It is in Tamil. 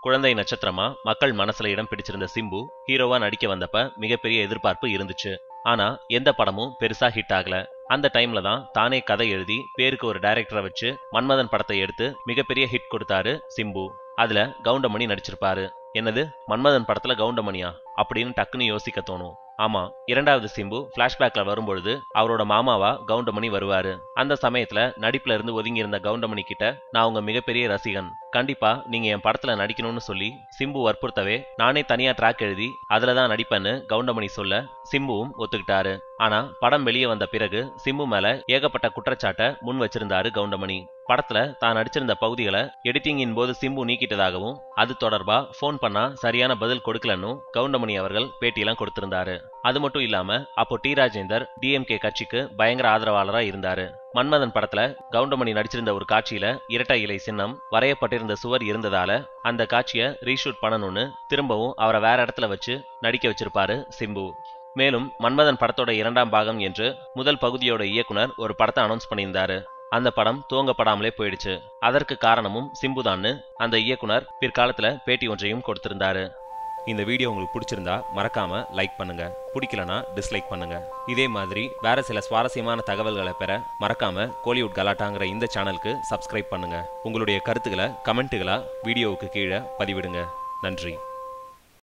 குழந்தை நட்சத்திரமா மக்கள் மனசுல இடம் பிடிச்சிருந்த சிம்பு ஹீரோவா நடிக்க வந்தப்ப மிகப்பெரிய எதிர்பார்ப்பு இருந்துச்சு ஆனா எந்த படமும் பெருசா ஹிட் ஆகல அந்த டைம்ல தான் தானே கதை எழுதி பேருக்கு ஒரு டைரக்டரை வச்சு மன்மதன் படத்தை எடுத்து மிகப்பெரிய ஹிட் கொடுத்தாரு சிம்பு அதுல கவுண்டமணி நடிச்சிருப்பாரு என்னது மன்மதன் படத்துல கவுண்டமணியா அப்படின்னு டக்குன்னு யோசிக்க தோணும் ஆமா இரண்டாவது சிம்பு பிளாஷ்பேக்ல வரும்பொழுது அவரோட மாமாவா கவுண்டமணி வருவாரு அந்த சமயத்துல நடிப்புல இருந்து ஒதுங்கி இருந்த கவுண்டமணி கிட்ட நான் உங்க மிகப்பெரிய ரசிகன் கண்டிப்பா நீங்க என் படத்துல நடிக்கணும்னு சொல்லி சிம்பு வற்புறுத்தவே நானே தனியா ட்ராக் எழுதி அதுல தான் நடிப்பேன்னு கவுண்டமணி சொல்ல சிம்புவும் ஒத்துக்கிட்டாரு ஆனா படம் வெளியே வந்த பிறகு சிம்பு மேல ஏகப்பட்ட குற்றச்சாட்டை முன் வச்சிருந்தாரு கவுண்டமணி படத்துல தான் நடிச்சிருந்த பகுதிகளை எடிட்டிங்கின் போது சிம்பு நீக்கிட்டதாகவும் அது தொடர்பா ஃபோன் பண்ணா சரியான பதில் கொடுக்கலன்னும் கவுண்டமணி அவர்கள் பேட்டியெல்லாம் கொடுத்திருந்தாரு அது மட்டும் இல்லாம அப்போ டி ராஜேந்தர் டிஎம்கே கட்சிக்கு பயங்கர ஆதரவாளரா இருந்தாரு மன்மதன் படத்துல கவுண்டமணி நடிச்சிருந்த ஒரு காட்சியில இரட்டை இலை சின்னம் வரையப்பட்டிருந்த சுவர் இருந்ததால அந்த காட்சியை ரீஷூட் பண்ணணும்னு திரும்பவும் அவரை வேற இடத்துல வச்சு நடிக்க வச்சிருப்பாரு சிம்பு மேலும் மன்மதன் படத்தோட இரண்டாம் பாகம் என்று முதல் பகுதியோட இயக்குனர் ஒரு படத்தை அனௌன்ஸ் பண்ணியிருந்தாரு அந்த படம் துவங்கப்படாமலே போயிடுச்சு அதற்கு காரணமும் சிம்புதான்னு அந்த இயக்குனர் பிற்காலத்துல பேட்டி ஒன்றையும் கொடுத்திருந்தாரு இந்த வீடியோ உங்களுக்கு பிடிச்சிருந்தா மறக்காம லைக் பண்ணுங்க பிடிக்கலனா டிஸ்லைக் பண்ணுங்க இதே மாதிரி வேற சில சுவாரஸ்யமான தகவல்களை பெற மறக்காம கோலிவுட் கலாட்டாங்கிற இந்த சேனலுக்கு சப்ஸ்கிரைப் பண்ணுங்க உங்களுடைய கருத்துக்களை கமெண்ட்டுகளா வீடியோவுக்கு கீழே பதிவிடுங்க நன்றி